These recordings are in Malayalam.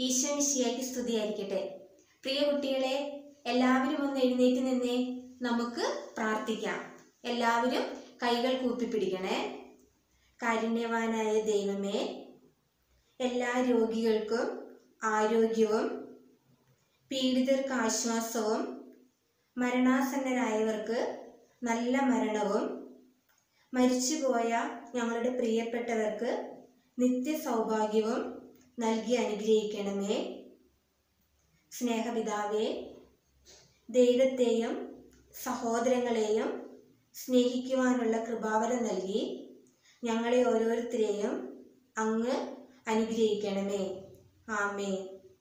ഈശോ മിശിയാക്കി സ്തുതിയായിരിക്കട്ടെ പ്രിയ കുട്ടികളെ എല്ലാവരും ഒന്ന് എഴുന്നേറ്റ് നിന്നേ നമുക്ക് പ്രാർത്ഥിക്കാം എല്ലാവരും കൈകൾ കൂപ്പിപ്പിടിക്കണേ കാരുണ്യവാനായ ദൈവമേ എല്ലാ രോഗികൾക്കും ആരോഗ്യവും പീഡിതർക്ക് ആശ്വാസവും മരണാസന്നരായവർക്ക് നല്ല മരണവും മരിച്ചുപോയ ഞങ്ങളുടെ പ്രിയപ്പെട്ടവർക്ക് നിത്യ സൗഭാഗ്യവും നൽകി അനുഗ്രഹിക്കണമേ സ്നേഹപിതാവേ ദൈവത്തെയും സഹോദരങ്ങളെയും സ്നേഹിക്കുവാനുള്ള കൃപാവരം നൽകി ഞങ്ങളെ ഓരോരുത്തരെയും അങ്ങ് അനുഗ്രഹിക്കണമേ ആമേ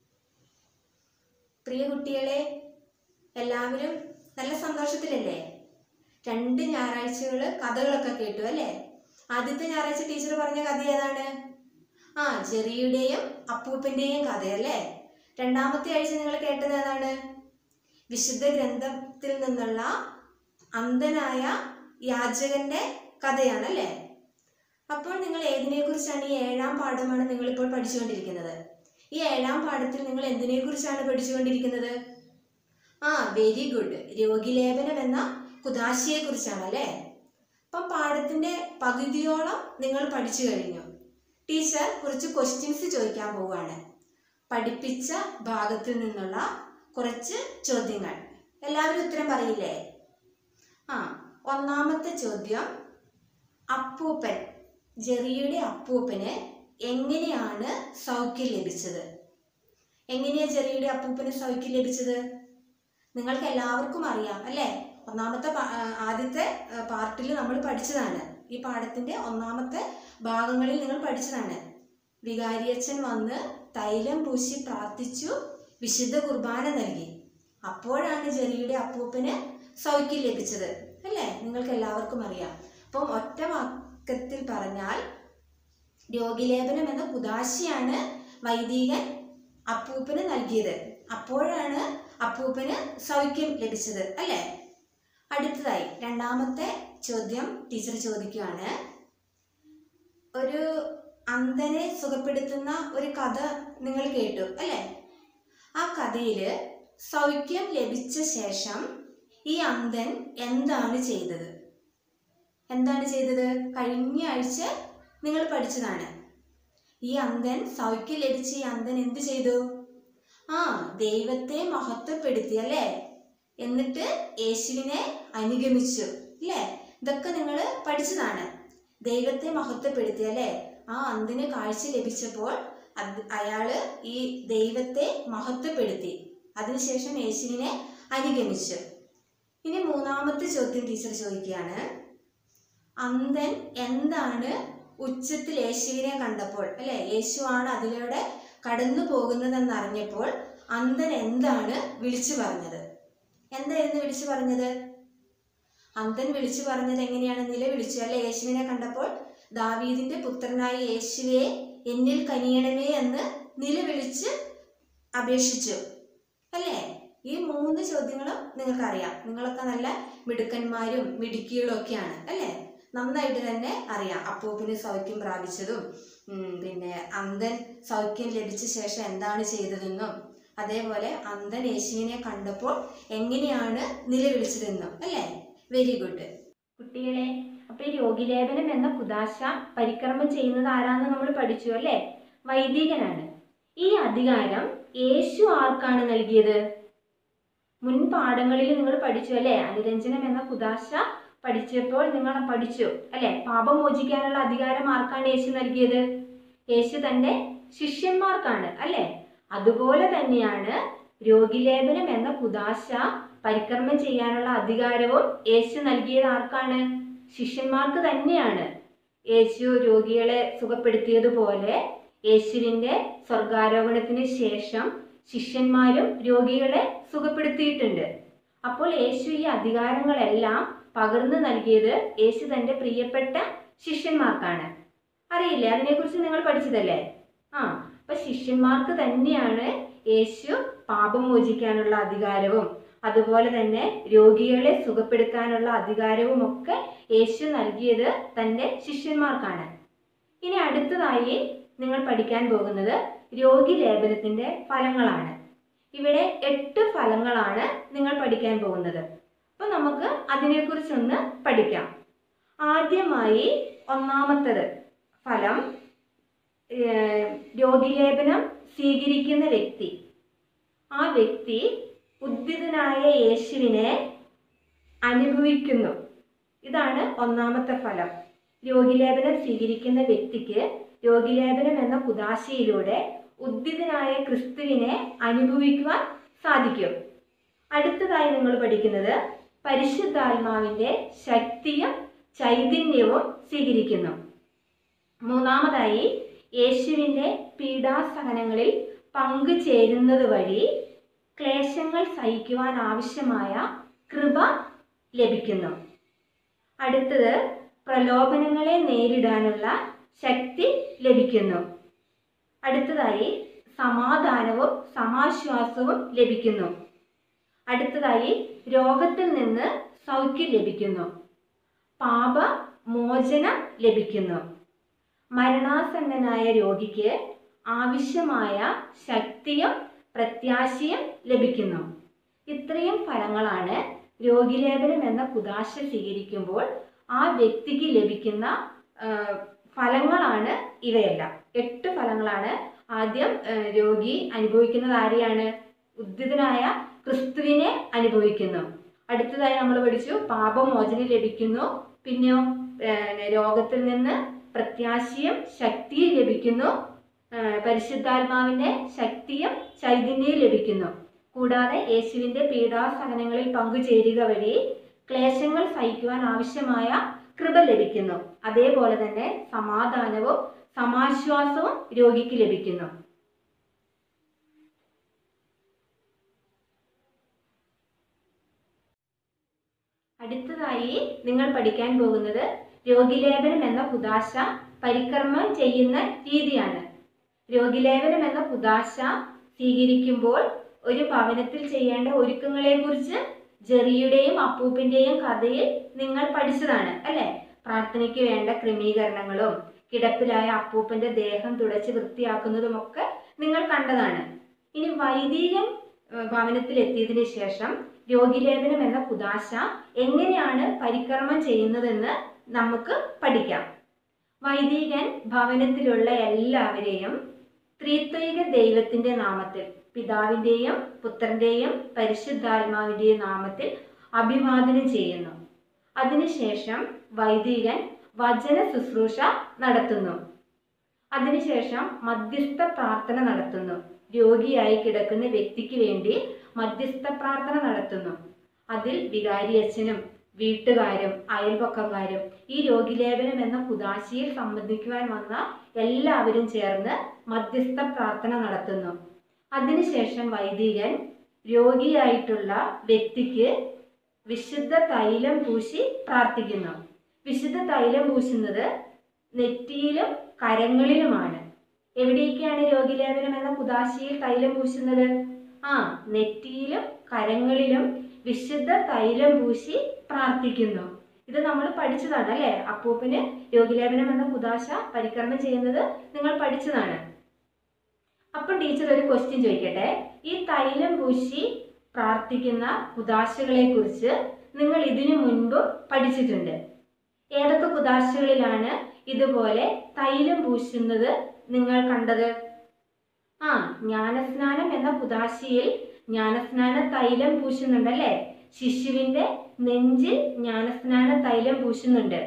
പ്രിയ കുട്ടികളെ എല്ലാവരും നല്ല സന്തോഷത്തിലല്ലേ രണ്ട് ഞായറാഴ്ചകൾ കഥകളൊക്കെ കേട്ടു അല്ലേ ആദ്യത്തെ ഞായറാഴ്ച ടീച്ചർ പറഞ്ഞ കഥ ഏതാണ് ആ ജെറിയുടെയും അപ്പൂപ്പൻ്റെയും കഥയല്ലേ രണ്ടാമത്തെ ആഴ്ച നിങ്ങൾ കേട്ടത് ഏതാണ് വിശുദ്ധ ഗ്രന്ഥത്തിൽ നിന്നുള്ള അന്ധനായ യാചകന്റെ കഥയാണല്ലേ അപ്പോൾ നിങ്ങൾ ഏതിനെ കുറിച്ചാണ് ഈ ഏഴാം പാഠമാണ് നിങ്ങൾ ഇപ്പോൾ പഠിച്ചുകൊണ്ടിരിക്കുന്നത് ഈ ഏഴാം പാഠത്തിൽ നിങ്ങൾ എന്തിനെ കുറിച്ചാണ് പഠിച്ചുകൊണ്ടിരിക്കുന്നത് ആ വെരി ഗുഡ് രോഗിലേപനം എന്ന കുദാശിയെ കുറിച്ചാണ് അല്ലേ അപ്പം പാഠത്തിന്റെ പകുതിയോളം നിങ്ങൾ പഠിച്ചു കഴിഞ്ഞു ടീച്ചർ കുറച്ച് ക്വസ്റ്റ്യൻസ് ചോദിക്കാൻ പോവുകയാണ് പഠിപ്പിച്ച ഭാഗത്തിൽ നിന്നുള്ള കുറച്ച് ചോദ്യങ്ങൾ എല്ലാവരും ഉത്തരം പറയില്ലേ ആ ഒന്നാമത്തെ ചോദ്യം അപ്പൂപ്പൻ ജെറിയുടെ അപ്പൂപ്പന് എങ്ങനെയാണ് സൗഖ്യം ലഭിച്ചത് എങ്ങനെയാ ജെറിയുടെ അപ്പൂപ്പന് സൗഖ്യം ലഭിച്ചത് നിങ്ങൾക്ക് എല്ലാവർക്കും അറിയാം അല്ലേ ഒന്നാമത്തെ പാ- ആ, ആദ്യത്തെ പാർട്ടിൽ നമ്മൾ പഠിച്ചതാണ് ഈ പാഠത്തിന്റെ ഒന്നാമത്തെ ഭാഗങ്ങളിൽ നിങ്ങൾ പഠിച്ചതാണ് വികാരിയച്ഛൻ വന്ന് തൈലം പൂശി പ്രാർത്ഥിച്ചു വിശുദ്ധ കുർബാന നൽകി അപ്പോഴാണ് ജെറിയുടെ അപ്പൂപ്പന് സൗഖ്യം ലഭിച്ചത് അല്ലേ നിങ്ങൾക്ക് എല്ലാവർക്കും അറിയാം അപ്പം ഒറ്റ വാക്കത്തിൽ പറഞ്ഞാൽ രോഗിലേപനം എന്ന കുദാശിയാണ് വൈദികൻ അപ്പൂപ്പന് നൽകിയത് അപ്പോഴാണ് അപ്പൂപ്പന് സൗഖ്യം ലഭിച്ചത് അല്ലേ അടുത്തതായി രണ്ടാമത്തെ ചോദ്യം ടീച്ചർ ചോദിക്കുകയാണ് ഒരു അന്ധനെ സുഖപ്പെടുത്തുന്ന ഒരു കഥ നിങ്ങൾ കേട്ടു അല്ലേ ആ കഥയിൽ സൗഖ്യം ലഭിച്ച ശേഷം ഈ അന്ധൻ എന്താണ് ചെയ്തത് എന്താണ് ചെയ്തത് കഴിഞ്ഞ ആഴ്ച നിങ്ങൾ പഠിച്ചതാണ് ഈ അന്ധൻ സൗഖ്യം ലഭിച്ച ഈ അന്ധൻ എന്ത് ചെയ്തു ആ ദൈവത്തെ മഹത്വപ്പെടുത്തി അല്ലേ എന്നിട്ട് യേശുവിനെ അനുഗമിച്ചു അല്ലേ ഇതൊക്കെ നിങ്ങൾ പഠിച്ചതാണ് ദൈവത്തെ മഹത്വപ്പെടുത്തി അല്ലേ ആ അന്തിന് കാഴ്ച ലഭിച്ചപ്പോൾ അത് അയാള് ഈ ദൈവത്തെ മഹത്വപ്പെടുത്തി അതിനുശേഷം യേശുവിനെ അനുഗമിച്ചു ഇനി മൂന്നാമത്തെ ചോദ്യം ടീച്ചർ ചോദിക്കുകയാണ് അന്ധൻ എന്താണ് ഉച്ചത്തിൽ യേശുവിനെ കണ്ടപ്പോൾ അല്ലെ യേശുവാണ് അതിലൂടെ കടന്നു പോകുന്നതെന്ന് അറിഞ്ഞപ്പോൾ അന്ധൻ എന്താണ് വിളിച്ചു പറഞ്ഞത് എന്തായിരുന്നു വിളിച്ചു പറഞ്ഞത് അന്ധൻ വിളിച്ചു പറഞ്ഞത് എങ്ങനെയാണ് നില വിളിച്ചു അല്ലെ യേശുവിനെ കണ്ടപ്പോൾ ദാവീദിന്റെ പുത്രനായ യേശുവെ എന്നിൽ കനിയണമേ എന്ന് നിലവിളിച്ച് അപേക്ഷിച്ചു അല്ലേ ഈ മൂന്ന് ചോദ്യങ്ങളും നിങ്ങൾക്കറിയാം നിങ്ങളൊക്കെ നല്ല മിടുക്കന്മാരും മിടുക്കികളും ഒക്കെയാണ് അല്ലേ നന്നായിട്ട് തന്നെ അറിയാം അപ്പൂപ്പിന് സൗഖ്യം പ്രാപിച്ചതും ഉം, പിന്നെ അന്ധൻ സൗഖ്യം ലഭിച്ച ശേഷം എന്താണ് ചെയ്തതെന്നും അതേപോലെ അന്ധൻ യേശുവിനെ കണ്ടപ്പോൾ എങ്ങനെയാണ് നിലവിളിച്ചതെന്നും അല്ലേ വെരി ഗുഡ് കുട്ടികളെ അപ്പൊ ഈ രോഗിലേപനം എന്ന കുദാശ പരിക്രമം ചെയ്യുന്നത് ആരാന്ന് നമ്മൾ പഠിച്ചു അല്ലേ വൈദികനാണ് ഈ അധികാരം യേശു ആർക്കാണ് നൽകിയത് മുൻ പാഠങ്ങളിൽ നിങ്ങൾ പഠിച്ചു അല്ലേ അനുരഞ്ജനം എന്ന കുദാശ പഠിച്ചപ്പോൾ നിങ്ങൾ പഠിച്ചു അല്ലെ പാപം മോചിക്കാനുള്ള അധികാരം ആർക്കാണ് യേശു നൽകിയത് യേശു തന്റെ ശിഷ്യന്മാർക്കാണ് അല്ലെ അതുപോലെ തന്നെയാണ് രോഗിലേപനം എന്ന കുദാശ പരിക്രമം ചെയ്യാനുള്ള അധികാരവും യേശു നൽകിയത് ആർക്കാണ് ശിഷ്യന്മാർക്ക് തന്നെയാണ് യേശു രോഗികളെ സുഖപ്പെടുത്തിയതുപോലെ യേശുവിന്റെ സ്വർഗാരോഹണത്തിന് ശേഷം ശിഷ്യന്മാരും രോഗികളെ സുഖപ്പെടുത്തിയിട്ടുണ്ട് അപ്പോൾ യേശു ഈ അധികാരങ്ങളെല്ലാം പകർന്നു നൽകിയത് യേശു തന്റെ പ്രിയപ്പെട്ട ശിഷ്യന്മാർക്കാണ് അറിയില്ലേ അതിനെക്കുറിച്ച് നിങ്ങൾ പഠിച്ചതല്ലേ ആ അപ്പൊ ശിഷ്യന്മാർക്ക് തന്നെയാണ് യേശു പാപം മോചിക്കാനുള്ള അധികാരവും അതുപോലെ തന്നെ രോഗികളെ സുഖപ്പെടുത്താനുള്ള അധികാരവും ഒക്കെ യേശു നൽകിയത് തന്റെ ശിഷ്യന്മാർക്കാണ് ഇനി അടുത്തതായി നിങ്ങൾ പഠിക്കാൻ പോകുന്നത് രോഗി ലേപനത്തിന്റെ ഫലങ്ങളാണ് ഇവിടെ എട്ട് ഫലങ്ങളാണ് നിങ്ങൾ പഠിക്കാൻ പോകുന്നത് അപ്പോൾ നമുക്ക് അതിനെക്കുറിച്ചൊന്ന് പഠിക്കാം ആദ്യമായി ഒന്നാമത്തത് ഫലം ഏഹ്, രോഗിലേപനം സ്വീകരിക്കുന്ന വ്യക്തി ആ വ്യക്തി ഉദ്ധിതനായ യേശുവിനെ അനുഭവിക്കുന്നു ഇതാണ് ഒന്നാമത്തെ ഫലം രോഗിലേപനം സ്വീകരിക്കുന്ന വ്യക്തിക്ക് രോഗിലേപനം എന്ന കുദാശയിലൂടെ ഉദ്ധിതനായ ക്രിസ്തുവിനെ അനുഭവിക്കുവാൻ സാധിക്കും അടുത്തതായി നിങ്ങൾ പഠിക്കുന്നത് പരിശുദ്ധാത്മാവിന്റെ ശക്തിയും ചൈതന്യവും സ്വീകരിക്കുന്നു മൂന്നാമതായി യേശുവിൻ്റെ പീഡാസഹനങ്ങളിൽ പങ്കുചേരുന്നത് വഴി ക്ലേശങ്ങൾ സഹിക്കുവാൻ ആവശ്യമായ കൃപ ലഭിക്കുന്നു അടുത്തത് പ്രലോഭനങ്ങളെ നേരിടാനുള്ള ശക്തി ലഭിക്കുന്നു അടുത്തതായി സമാധാനവും സമാശ്വാസവും ലഭിക്കുന്നു അടുത്തതായി രോഗത്തിൽ നിന്ന് സൗഖ്യം ലഭിക്കുന്നു പാപമോചനം ലഭിക്കുന്നു മരണാസന്നനായ രോഗിക്ക് ആവശ്യമായ ശക്തിയും പ്രത്യാശയും ലഭിക്കുന്നു ഇത്രയും ഫലങ്ങളാണ് രോഗിലേപനം എന്ന കുദാശ സ്വീകരിക്കുമ്പോൾ ആ വ്യക്തിക്ക് ലഭിക്കുന്ന ആ, ഫലങ്ങളാണ് ഇവയെല്ലാം എട്ട് ഫലങ്ങളാണ് ആദ്യം ആ, രോഗി അനുഭവിക്കുന്നത് ആരെയാണ് ഉദ്ധിതനായ ക്രിസ്തുവിനെ അനുഭവിക്കുന്നു അടുത്തതായി നമ്മൾ പഠിച്ചു പാപമോചനം ലഭിക്കുന്നു പിന്നെയോ ആ, രോഗത്തിൽ നിന്ന് പ്രത്യാശയും ശക്തിയും ലഭിക്കുന്നു ആ, പരിശുദ്ധാത്മാവിന്റെ ശക്തിയും ചൈതന്യവും ലഭിക്കുന്നു കൂടാതെ യേശുവിന്റെ പീഡാസഹനങ്ങളിൽ പങ്കുചേരുക വഴി ക്ലേശങ്ങൾ സഹിക്കുവാൻ ആവശ്യമായ കൃപ ലഭിക്കുന്നു അതേപോലെ തന്നെ സമാധാനവും സമാശ്വാസവും രോഗിക്ക് ലഭിക്കുന്നു അടുത്തതായി നിങ്ങൾ പഠിക്കാൻ പോകുന്നത് രോഗിലേപനം എന്ന കുദാശ പരിക്രമം ചെയ്യുന്ന രീതിയാണ് രോഗിലേപനം എന്ന കുദാശ സ്വീകരിക്കുമ്പോൾ ഒരു ഭവനത്തിൽ ചെയ്യേണ്ട ഒരുക്കങ്ങളെക്കുറിച്ച് ജെറിയുടെയും അപ്പൂപ്പിന്റെയും കഥയിൽ നിങ്ങൾ പഠിച്ചതാണ് അല്ലെ പ്രാർത്ഥനയ്ക്ക് വേണ്ട ക്രമീകരണങ്ങളും കിടപ്പിലായ അപ്പൂപ്പന്റെ ദേഹം തുടച്ച് വൃത്തിയാക്കുന്നതുമൊക്കെ നിങ്ങൾ കണ്ടതാണ് ഇനി വൈദികൻ ഏഹ്, ഭവനത്തിൽ എത്തിയതിനു ശേഷം രോഗിലേപനം എന്ന കുദാശ എങ്ങനെയാണ് പരിക്രമം ചെയ്യുന്നതെന്ന് നമുക്ക് പഠിക്കാം വൈദികൻ ഭവനത്തിലുള്ള എല്ലാവരെയും ത്രിത്വൈക ദൈവത്തിന്റെ നാമത്തിൽ പിതാവിന്റെയും പുത്രന്റെയും പരിശുദ്ധാത്മാവിന്റെയും നാമത്തിൽ അഭിവാദനം ചെയ്യുന്നു അതിനുശേഷം വൈദികൻ വചന ശുശ്രൂഷ നടത്തുന്നു അതിനുശേഷം മധ്യസ്ഥ പ്രാർത്ഥന നടത്തുന്നു രോഗിയായി കിടക്കുന്ന വ്യക്തിക്ക് വേണ്ടി മധ്യസ്ഥ പ്രാർത്ഥന നടത്തുന്നു അതിൽ വികാരി അച്ഛനും വീട്ടുകാരും അയൽപക്കക്കാരും ഈ രോഗിലേപനം എന്ന കുദാശയിൽ സംബന്ധിക്കുവാൻ വന്ന എല്ലാവരും ചേർന്ന് മധ്യസ്ഥ പ്രാർത്ഥന നടത്തുന്നു അതിനുശേഷം വൈദികൻ രോഗിയായിട്ടുള്ള വ്യക്തിക്ക് വിശുദ്ധ തൈലം പൂശി പ്രാർത്ഥിക്കുന്നു വിശുദ്ധ തൈലം പൂശുന്നത് നെറ്റിയിലും കരങ്ങളിലുമാണ് എവിടെയൊക്കെയാണ് രോഗിലേപനം എന്ന കുദാശയിൽ തൈലം പൂശുന്നത് ആ നെറ്റിയിലും കരങ്ങളിലും വിശുദ്ധ തൈലം പൂശി പ്രാർത്ഥിക്കുന്നു ഇത് നമ്മൾ പഠിച്ചതാണ് അല്ലേ അപ്പൂപ്പന് രോഗിലേപനം എന്ന കുദാശ പരിക്രമം ചെയ്യുന്നത് നിങ്ങൾ പഠിച്ചതാണ് അപ്പം ടീച്ചർ ഒരു ക്വസ്റ്റ്യൻ ചോദിക്കട്ടെ ഈ തൈലം പൂശി പ്രാർത്ഥിക്കുന്ന കുദാശകളെ കുറിച്ച് നിങ്ങൾ ഇതിനു മുൻപ് പഠിച്ചിട്ടുണ്ട് ഏതൊക്കെ കുദാശകളിലാണ് ഇതുപോലെ തൈലം പൂശുന്നത് നിങ്ങൾ കണ്ടത് ആ ജ്ഞാനസ്നാനം എന്ന കുദാശയിൽ ജ്ഞാനസ്നാന തൈലം പൂശുന്നുണ്ടല്ലേ ശിശുവിന്റെ നെഞ്ചിൽ ജ്ഞാനസ്നാന തൈലം പൂശുന്നുണ്ട്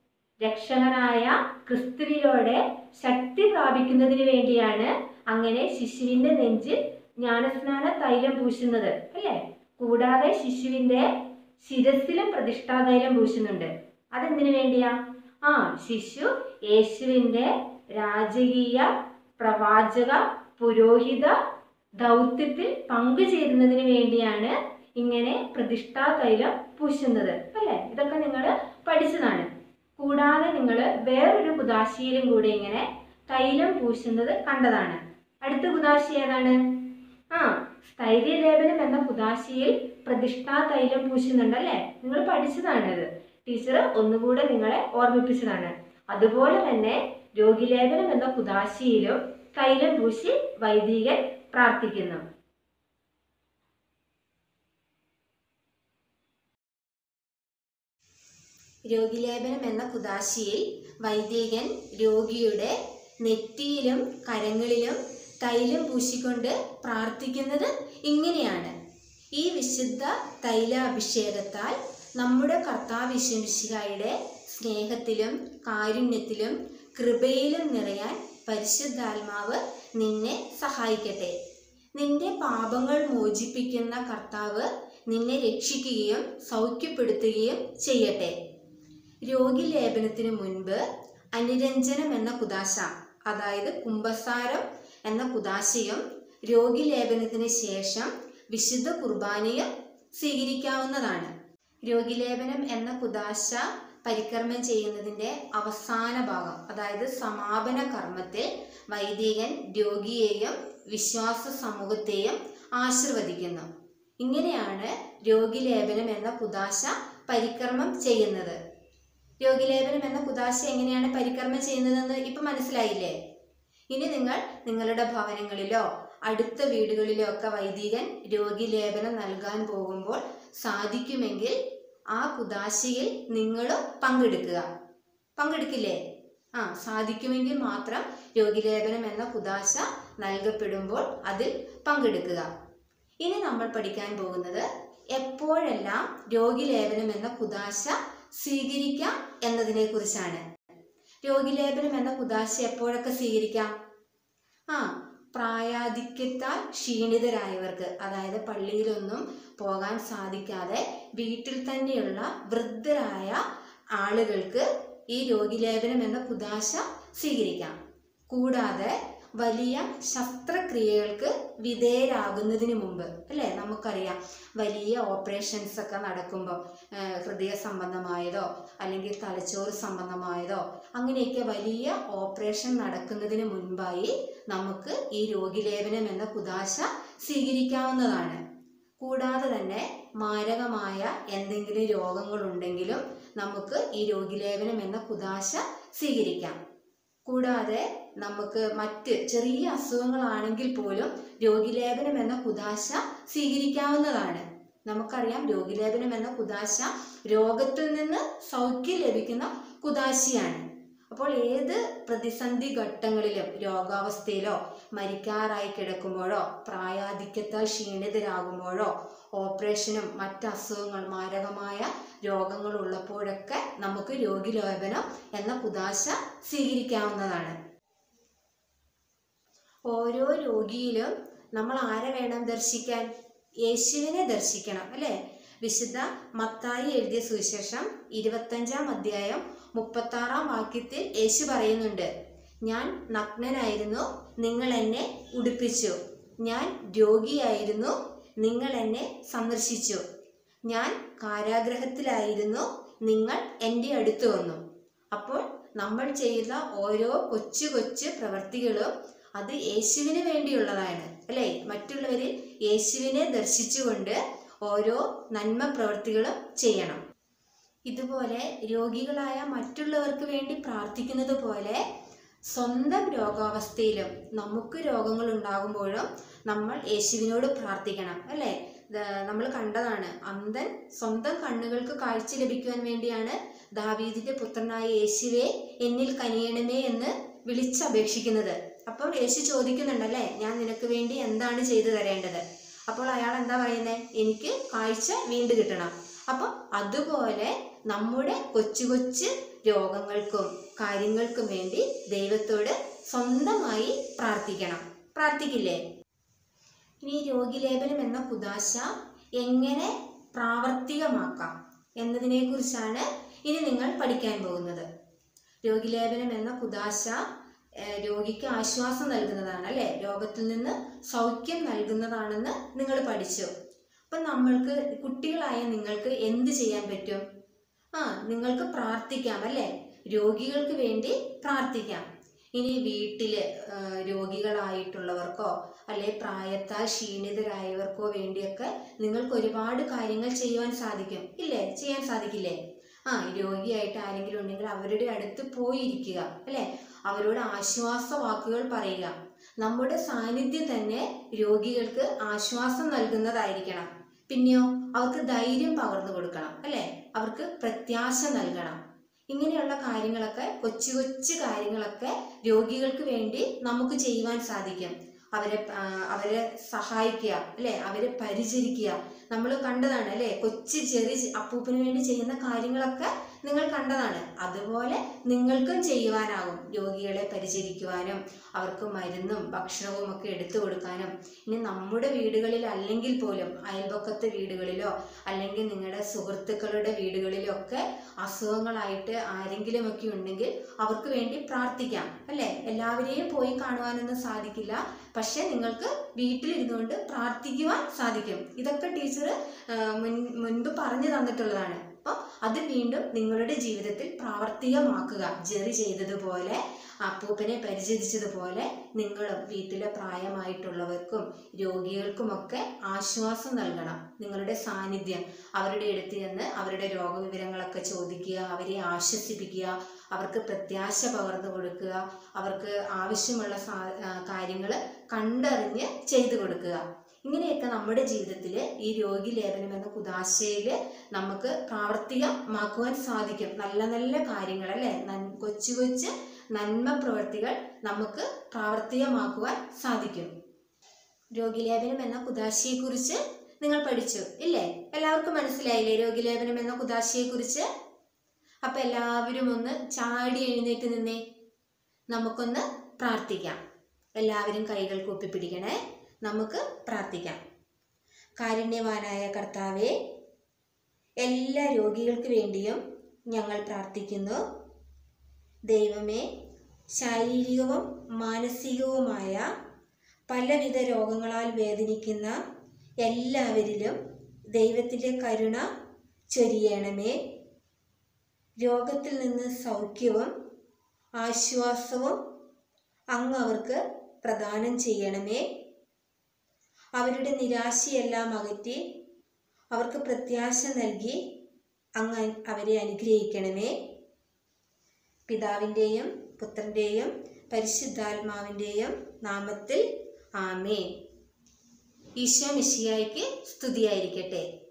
രക്ഷകനായ ക്രിസ്തുവിലൂടെ ശക്തി പ്രാപിക്കുന്നതിന് വേണ്ടിയാണ് അങ്ങനെ ശിശുവിന്റെ നെഞ്ചിൽ ജ്ഞാനസ്നാന തൈലം പൂശുന്നത് അല്ലേ കൂടാതെ ശിശുവിന്റെ ശിരസിലും പ്രതിഷ്ഠാ തൈലം പൂശുന്നുണ്ട് അതെന്തിനു വേണ്ടിയാ ആ ശിശു യേശുവിന്റെ രാജകീയ പ്രവാചക പുരോഹിത ദൗത്യത്തിൽ പങ്കുചേരുന്നതിന് വേണ്ടിയാണ് ഇങ്ങനെ പ്രതിഷ്ഠാ തൈലം പൂശുന്നത് അല്ലേ ഇതൊക്കെ നിങ്ങൾ പഠിച്ചതാണ് കൂടാതെ നിങ്ങൾ വേറൊരു കുദാശയിലും കൂടെ ഇങ്ങനെ തൈലം പൂശുന്നത് കണ്ടതാണ് അടുത്ത കുദാശി ഏതാണ് ആ സ്ഥൈര്യലേപനം എന്ന കുദാശിയിൽ പ്രതിഷ്ഠാ തൈലം പൂശുന്നുണ്ടല്ലേ നിങ്ങൾ പഠിച്ചതാണിത് ടീച്ചർ ഒന്നുകൂടെ നിങ്ങളെ ഓർമ്മിപ്പിച്ചതാണ് അതുപോലെ തന്നെ രോഗിലേപനം എന്ന കുദാശിയിലും തൈലം പൂശി വൈദികൻ പ്രാർത്ഥിക്കുന്നു രോഗിലേപനം എന്ന കുദാശിയിൽ വൈദികൻ രോഗിയുടെ നെറ്റിയിലും കരങ്ങളിലും തൈലം പൂശിക്കൊണ്ട് പ്രാർത്ഥിക്കുന്നത് ഇങ്ങനെയാണ് ഈ വിശുദ്ധ തൈലാഭിഷേകത്താൽ നമ്മുടെ കർത്താവ് വിശമിശിഹായുടെ സ്നേഹത്തിലും കാരുണ്യത്തിലും കൃപയിലും നിറയാൻ പരിശുദ്ധാത്മാവ് നിന്നെ സഹായിക്കട്ടെ നിന്റെ പാപങ്ങൾ മോചിപ്പിക്കുന്ന കർത്താവ് നിന്നെ രക്ഷിക്കുകയും സൗഖ്യപ്പെടുത്തുകയും ചെയ്യട്ടെ രോഗിലേപനത്തിന് മുൻപ് അനുരഞ്ജനം എന്ന കുദാശ അതായത് കുംഭസാരം എന്ന കുദാശയും രോഗിലേപനത്തിന് ശേഷം വിശുദ്ധ കുർബാനയും സ്വീകരിക്കാവുന്നതാണ് രോഗിലേപനം എന്ന കുദാശ പരികർമ്മം ചെയ്യുന്നതിൻ്റെ അവസാന ഭാഗം അതായത് സമാപന കർമ്മത്തിൽ വൈദികൻ രോഗിയെയും വിശ്വാസ സമൂഹത്തെയും ആശീർവദിക്കുന്നു ഇങ്ങനെയാണ് രോഗിലേപനം എന്ന കുദാശ പരികർമ്മം ചെയ്യുന്നത് രോഗിലേപനം എന്ന കുദാശ എങ്ങനെയാണ് പരികർമ്മം ചെയ്യുന്നതെന്ന് ഇപ്പൊ മനസ്സിലായില്ലേ ഇനി നിങ്ങൾ നിങ്ങളുടെ ഭവനങ്ങളിലോ അടുത്ത വീടുകളിലോ ഒക്കെ വൈദികൻ രോഗിലേപനം നൽകാൻ പോകുമ്പോൾ സാധിക്കുമെങ്കിൽ ആ കുദാശയിൽ നിങ്ങൾ പങ്കെടുക്കുക പങ്കെടുക്കില്ലേ ആ സാധിക്കുമെങ്കിൽ മാത്രം രോഗിലേപനം എന്ന കുദാശ നൽകപ്പെടുമ്പോൾ അതിൽ പങ്കെടുക്കുക ഇനി നമ്മൾ പഠിക്കാൻ പോകുന്നത് എപ്പോഴെല്ലാം രോഗിലേപനം എന്ന കുദാശ സ്വീകരിക്കാം എന്നതിനെ കുറിച്ചാണ് രോഗിലേപനം എന്ന കുദാശ എപ്പോഴൊക്കെ സ്വീകരിക്കാം ആ പ്രായാധിക്യത്താൽ ക്ഷീണിതരായവർക്ക് അതായത് പള്ളിയിലൊന്നും പോകാൻ സാധിക്കാതെ വീട്ടിൽ തന്നെയുള്ള വൃദ്ധരായ ആളുകൾക്ക് ഈ രോഗിലേപനം എന്ന കുദാശ സ്വീകരിക്കാം കൂടാതെ വലിയ ശസ്ത്രക്രിയകൾക്ക് വിധേയരാകുന്നതിന് മുമ്പ് അല്ലേ നമുക്കറിയാം വലിയ ഓപ്പറേഷൻസ് ഒക്കെ നടക്കുമ്പോൾ ഹൃദയ സംബന്ധമായതോ അല്ലെങ്കിൽ തലച്ചോറ് സംബന്ധമായതോ അങ്ങനെയൊക്കെ വലിയ ഓപ്പറേഷൻ നടക്കുന്നതിന് മുൻപായി നമുക്ക് ഈ രോഗിലേപനം എന്ന കുദാശ സ്വീകരിക്കാവുന്നതാണ് കൂടാതെ തന്നെ മാരകമായ എന്തെങ്കിലും രോഗങ്ങളുണ്ടെങ്കിലും നമുക്ക് ഈ രോഗിലേപനം എന്ന കുദാശ സ്വീകരിക്കാം കൂടാതെ നമുക്ക് മറ്റ് ചെറിയ അസുഖങ്ങളാണെങ്കിൽ പോലും രോഗിലേപനം എന്ന കുദാശ സ്വീകരിക്കാവുന്നതാണ് നമുക്കറിയാം രോഗിലേപനം എന്ന കുദാശ രോഗത്തിൽ നിന്ന് സൗഖ്യം ലഭിക്കുന്ന കുദാശയാണ് അപ്പോൾ ഏത് പ്രതിസന്ധി ഘട്ടങ്ങളിലും രോഗാവസ്ഥയിലോ മരിക്കാറായി കിടക്കുമ്പോഴോ പ്രായാധിക്യത്താൽ ക്ഷീണിതരാകുമ്പോഴോ ഓപ്പറേഷനും മറ്റ് അസുഖങ്ങൾ മാരകമായ രോഗങ്ങൾ ഉള്ളപ്പോഴൊക്കെ നമുക്ക് രോഗിലേപനം എന്ന കുദാശ സ്വീകരിക്കാവുന്നതാണ് ഓരോ രോഗിയിലും നമ്മൾ ആരെ വേണം ദർശിക്കാൻ യേശുവിനെ ദർശിക്കണം അല്ലേ വിശുദ്ധ മത്തായി എഴുതിയ സുവിശേഷം ഇരുപത്തഞ്ചാം അധ്യായം മുപ്പത്താറാം വാക്യത്തിൽ യേശു പറയുന്നുണ്ട് ഞാൻ നഗ്നനായിരുന്നു നിങ്ങൾ എന്നെ ഉടുപ്പിച്ചു ഞാൻ രോഗിയായിരുന്നു നിങ്ങൾ എന്നെ സന്ദർശിച്ചു ഞാൻ കാരാഗ്രഹത്തിലായിരുന്നു നിങ്ങൾ എൻ്റെ അടുത്ത് വന്നു അപ്പോൾ നമ്മൾ ചെയ്ത ഓരോ കൊച്ചു കൊച്ചു പ്രവൃത്തികളും അത് യേശുവിന് വേണ്ടിയുള്ളതാണ് അല്ലേ മറ്റുള്ളവരിൽ യേശുവിനെ ദർശിച്ചുകൊണ്ട് ഓരോ നന്മ പ്രവൃത്തികളും ചെയ്യണം ഇതുപോലെ രോഗികളായ മറ്റുള്ളവർക്ക് വേണ്ടി പ്രാർത്ഥിക്കുന്നത് പോലെ സ്വന്തം രോഗാവസ്ഥയിലും നമുക്ക് രോഗങ്ങൾ ഉണ്ടാകുമ്പോഴും നമ്മൾ യേശുവിനോട് പ്രാർത്ഥിക്കണം അല്ലേ നമ്മൾ കണ്ടതാണ് അന്ധൻ സ്വന്തം കണ്ണുകൾക്ക് കാഴ്ച ലഭിക്കുവാൻ വേണ്ടിയാണ് ദാവീദിന്റെ പുത്രനായ യേശുവെ എന്നിൽ കനിയണമേ എന്ന് വിളിച്ചപേക്ഷിക്കുന്നത് അപ്പോൾ യേശു ചോദിക്കുന്നുണ്ടല്ലേ ഞാൻ നിനക്ക് വേണ്ടി എന്താണ് ചെയ്തു തരേണ്ടത് അപ്പോൾ അയാൾ എന്താ പറയുന്നത് എനിക്ക് കാഴ്ച വീണ്ടും കിട്ടണം അപ്പം അതുപോലെ നമ്മുടെ കൊച്ചു കൊച്ചു രോഗങ്ങൾക്കും കാര്യങ്ങൾക്കും വേണ്ടി ദൈവത്തോട് സ്വന്തമായി പ്രാർത്ഥിക്കണം പ്രാർത്ഥിക്കില്ലേ ഇനി രോഗിലേപനം എന്ന കുദാശ എങ്ങനെ പ്രാവർത്തികമാക്കാം എന്നതിനെക്കുറിച്ചാണ് ഇനി നിങ്ങൾ പഠിക്കാൻ പോകുന്നത് രോഗിലേപനം എന്ന കുദാശ ഏഹ്, രോഗിക്ക് ആശ്വാസം നൽകുന്നതാണ് അല്ലേ രോഗത്തിൽ നിന്ന് സൗഖ്യം നൽകുന്നതാണെന്ന് നിങ്ങൾ പഠിച്ചു അപ്പം നമ്മൾക്ക് കുട്ടികളായ നിങ്ങൾക്ക് എന്ത് ചെയ്യാൻ പറ്റും ആ നിങ്ങൾക്ക് പ്രാർത്ഥിക്കാം അല്ലേ രോഗികൾക്ക് വേണ്ടി പ്രാർത്ഥിക്കാം ഇനി വീട്ടിൽ രോഗികളായിട്ടുള്ളവർക്കോ അല്ലെ പ്രായത്താൽ ക്ഷീണിതരായവർക്കോ വേണ്ടിയൊക്കെ നിങ്ങൾക്ക് ഒരുപാട് കാര്യങ്ങൾ ചെയ്യുവാൻ സാധിക്കും ഇല്ലേ ചെയ്യാൻ സാധിക്കില്ലേ ആ രോഗിയായിട്ട് ആരെങ്കിലും ഉണ്ടെങ്കിൽ അവരുടെ അടുത്ത് പോയിരിക്കുക അല്ലേ അവരോട് ആശ്വാസ വാക്കുകൾ പറയുക നമ്മുടെ സാന്നിധ്യം തന്നെ രോഗികൾക്ക് ആശ്വാസം നൽകുന്നതായിരിക്കണം പിന്നെയോ അവർക്ക് ധൈര്യം പകർന്നു കൊടുക്കണം അല്ലേ അവർക്ക് പ്രത്യാശ നൽകണം ഇങ്ങനെയുള്ള കാര്യങ്ങളൊക്കെ കൊച്ചു കൊച്ചു കാര്യങ്ങളൊക്കെ രോഗികൾക്ക് വേണ്ടി നമുക്ക് ചെയ്യുവാൻ സാധിക്കും അവരെ ആ, അവരെ സഹായിക്കുക അല്ലെ അവരെ പരിചരിക്കുക നമ്മൾ കണ്ടതാണ് അല്ലെ കൊച്ചു ചെറിയ ചെ- അപ്പൂപ്പന് വേണ്ടി ചെയ്യുന്ന കാര്യങ്ങളൊക്കെ നിങ്ങൾ കണ്ടതാണ് അതുപോലെ നിങ്ങൾക്കും ചെയ്യുവാനാകും രോഗികളെ പരിചരിക്കുവാനും അവർക്ക് മരുന്നും ഭക്ഷണവും ഒക്കെ എടുത്തു കൊടുക്കാനും ഇനി നമ്മുടെ വീടുകളിൽ അല്ലെങ്കിൽ പോലും അയൽപക്കത്തെ വീടുകളിലോ അല്ലെങ്കിൽ നിങ്ങളുടെ സുഹൃത്തുക്കളുടെ വീടുകളിലോ ഒക്കെ അസുഖങ്ങളായിട്ട് ആരെങ്കിലും ഒക്കെ ഉണ്ടെങ്കിൽ അവർക്ക് വേണ്ടി പ്രാർത്ഥിക്കാം അല്ലേ എല്ലാവരെയും പോയി കാണുവാനൊന്നും സാധിക്കില്ല പക്ഷെ നിങ്ങൾക്ക് വീട്ടിലിരുന്നുകൊണ്ട് പ്രാർത്ഥിക്കുവാൻ സാധിക്കും ഇതൊക്കെ ടീച്ചർ മുൻ മുൻപ് പറഞ്ഞു തന്നിട്ടുള്ളതാണ് അപ്പം അത് വീണ്ടും നിങ്ങളുടെ ജീവിതത്തിൽ പ്രാവർത്തികമാക്കുക ജെറി ചെയ്തതുപോലെ അപ്പൂപ്പനെ പരിചരിച്ചതുപോലെ നിങ്ങളും വീട്ടിലെ പ്രായമായിട്ടുള്ളവർക്കും രോഗികൾക്കുമൊക്കെ ആശ്വാസം നൽകണം നിങ്ങളുടെ സാന്നിധ്യം അവരുടെ അടുത്ത് ചെന്ന് അവരുടെ രോഗവിവരങ്ങളൊക്കെ ചോദിക്കുക അവരെ ആശ്വസിപ്പിക്കുക അവർക്ക് പ്രത്യാശ പകർന്നു കൊടുക്കുക അവർക്ക് ആവശ്യമുള്ള കാര്യങ്ങൾ കണ്ടറിഞ്ഞ് ചെയ്തു കൊടുക്കുക ഇങ്ങനെയൊക്കെ നമ്മുടെ ജീവിതത്തിൽ ഈ രോഗി ലേപനം എന്ന കുതാശയിൽ നമുക്ക് പ്രാവർത്തികമാക്കുവാൻ സാധിക്കും നല്ല നല്ല കാര്യങ്ങൾ അല്ലേ നൻ- കൊച്ചു കൊച്ചു നന്മ പ്രവൃത്തികൾ നമുക്ക് പ്രാവർത്തികമാക്കുവാൻ സാധിക്കും രോഗിലേപനം എന്ന കുതാശയെക്കുറിച്ച് നിങ്ങൾ പഠിച്ചു ഇല്ലേ എല്ലാവർക്കും മനസ്സിലായില്ലേ രോഗിലേപനം എന്ന കുതാശയെക്കുറിച്ച് അപ്പം എല്ലാവരും ഒന്ന് ചാടി എഴുന്നേറ്റ് നിന്നേ നമുക്കൊന്ന് പ്രാർത്ഥിക്കാം എല്ലാവരും കൈകൾ കൂപ്പിപ്പിടിക്കണേ നമുക്ക് പ്രാർത്ഥിക്കാം കാരുണ്യവാനായ കർത്താവെ എല്ലാ രോഗികൾക്ക് വേണ്ടിയും ഞങ്ങൾ പ്രാർത്ഥിക്കുന്നു ദൈവമേ ശാരീരികവും മാനസികവുമായ പലവിധ രോഗങ്ങളാൽ വേദനിക്കുന്ന എല്ലാവരിലും ദൈവത്തിൻ്റെ കരുണ ചൊരിയണമേ രോഗത്തിൽ നിന്ന് സൗഖ്യവും ആശ്വാസവും അങ്ങ് അവർക്ക് പ്രദാനം ചെയ്യണമേ അവരുടെ നിരാശയെല്ലാം അകറ്റി അവർക്ക് പ്രത്യാശ നൽകി അങ്ങ് അവരെ അനുഗ്രഹിക്കണമേ പിതാവിൻ്റെയും പുത്രൻ്റെയും പരിശുദ്ധാത്മാവിൻ്റെയും നാമത്തിൽ ആമേ ഈശോ മിശിയായിക്ക് സ്തുതിയായിരിക്കട്ടെ